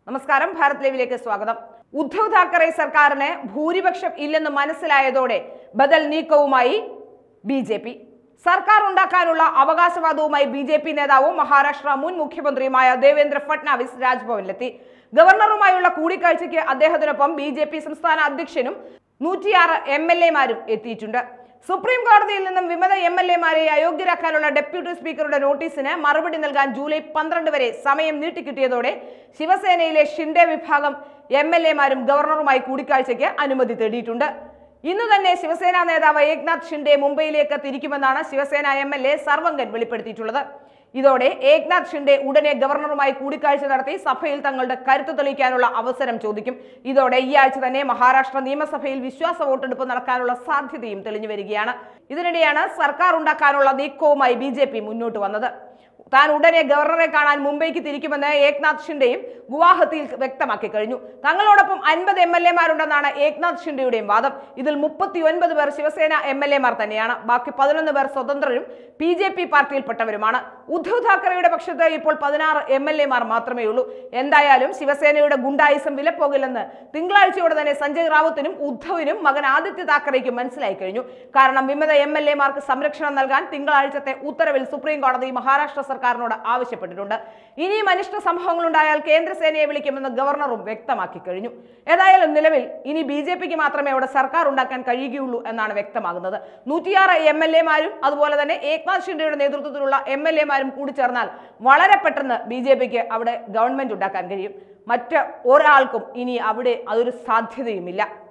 നമസ്കാരം ഭാരത് ലൈവിലേക്ക് സ്വാഗതം ഉദ്ധവ് താക്കറെ സർക്കാരിന് ഭൂരിപക്ഷം ഇല്ലെന്ന് മനസ്സിലായതോടെ ബദൽ നീക്കവുമായി ബി ജെ പി സർക്കാർ ഉണ്ടാക്കാനുള്ള അവകാശവാദവുമായി ബി ജെ പി നേതാവും മഹാരാഷ്ട്ര മുൻ മുഖ്യമന്ത്രിയുമായ ദേവേന്ദ്ര ഫട്നാവിസ് രാജ്ഭവനിലെത്തി ഗവർണറുമായുള്ള കൂടിക്കാഴ്ചയ്ക്ക് അദ്ദേഹത്തിനൊപ്പം ബി ജെ പി സംസ്ഥാന അധ്യക്ഷനും നൂറ്റിയാറ് എം എൽ എമാരും എത്തിയിട്ടുണ്ട് സുപ്രീം കോടതിയിൽ നിന്നും വിമത എം എൽ എമാരെ അയോഗ്യരാക്കാനുള്ള ഡെപ്യൂട്ടി സ്പീക്കറുടെ നോട്ടീസിന് മറുപടി നൽകാൻ ജൂലൈ പന്ത്രണ്ട് വരെ സമയം നീട്ടിക്കിട്ടിയതോടെ ശിവസേനയിലെ ഷിൻഡെ വിഭാഗം എം എൽ എമാരും ഗവർണറുമായി കൂടിക്കാഴ്ചയ്ക്ക് അനുമതി തേടിയിട്ടുണ്ട് ഇന്നു തന്നെ ശിവസേന നേതാവ് ഏക്നാഥ് ഷിൻഡെ മുംബൈയിലേക്ക് തിരിക്കുമെന്നാണ് Shiv Sena M L A Sarvankar വെളിപ്പെടുത്തിയിട്ടുള്ളത് ഇതോടെ ഏക്നാഥ് ഷിൻഡെ ഉടനെ ഗവർണറുമായി കൂടിക്കാഴ്ച നടത്തി സഭയിൽ തങ്ങളുടെ കരുത്ത് തെളിയിക്കാനുള്ള അവസരം ചോദിക്കും ഇതോടെ ഈ ആഴ്ച തന്നെ മഹാരാഷ്ട്ര നിയമസഭയിൽ വിശ്വാസ വോട്ടെടുപ്പ് നടക്കാനുള്ള സാധ്യതയും തെളിഞ്ഞു വരികയാണ് ഇതിനിടെയാണ് സർക്കാർ ഉണ്ടാക്കാനുള്ള നീക്കവുമായി ബി മുന്നോട്ട് വന്നത് താൻ ഉടനെ ഗവർണറെ കാണാൻ മുംബൈക്ക് തിരിക്കുമെന്ന് ഏക്നാഥ് ഷിൻഡെയും ഗുവാഹത്തിയിൽ വ്യക്തമാക്കി കഴിഞ്ഞു തങ്ങളോടൊപ്പം അൻപത് എം എൽ എമാരുണ്ടെന്നാണ് ഏക്നാഥ് ഷിൻഡെയുടെയും വാദം ഇതിൽ മുപ്പത്തി ഒൻപത് പേർ ശിവസേന എം എൽ എമാർ തന്നെയാണ് ബാക്കി പതിനൊന്ന് പേർ സ്വതന്ത്രരും ബി ജെ പി പാർട്ടിയിൽപ്പെട്ടവരുമാണ് ഉദ്ധവ് താക്കറെയുടെ പക്ഷത്ത് ഇപ്പോൾ പതിനാറ് എം എൽ എമാർ മാത്രമേ ഉള്ളൂ എന്തായാലും ശിവസേനയുടെ ഗുണ്ടായിസം വിലപ്പോകില്ലെന്ന് തിങ്കളാഴ്ചയോടെ തന്നെ സഞ്ജയ് റാവുത്തിനും ഉദ്ധവിനും മകൻ ആദിത്യ താക്കറേക്കും മനസ്സിലായി കഴിഞ്ഞു കാരണം വിമത എം എൽ എമാർക്ക് സംരക്ഷണം നൽകാൻ തിങ്കളാഴ്ചത്തെ ഉത്തരവിൽ സുപ്രീം കോടതി മഹാരാഷ്ട്ര സർക്കാരിനോട് ആവശ്യപ്പെട്ടിട്ടുണ്ട് ഇനിയും അനിഷ്ട സംഭവങ്ങൾ ഉണ്ടായാൽ കേന്ദ്രസേനയെ വിളിക്കുമെന്ന് ഗവർണറും വ്യക്തമാക്കി കഴിഞ്ഞു ഏതായാലും നിലവിൽ ഇനി ബി ജെ പിക്ക് മാത്രമേ അവിടെ സർക്കാർ ഉണ്ടാക്കാൻ കഴിയുകയുള്ളൂ എന്നാണ് വ്യക്തമാകുന്നത് നൂറ്റിയാറ് എം എൽ എമാരും അതുപോലെ തന്നെ ഏക്നാഥ് ഷിൻഡെയുടെ നേതൃത്വത്തിലുള്ള എം എൽ എമാരും കൂടി ചേർന്നാൽ വളരെ പെട്ടെന്ന് ബി ജെ പിക്ക് അവിടെ ഗവൺമെന്റ് ഉണ്ടാക്കാൻ കഴിയും മറ്റ് ഒരാൾക്കും ഇനി അവിടെ അതൊരു സാധ്യതയുമില്ല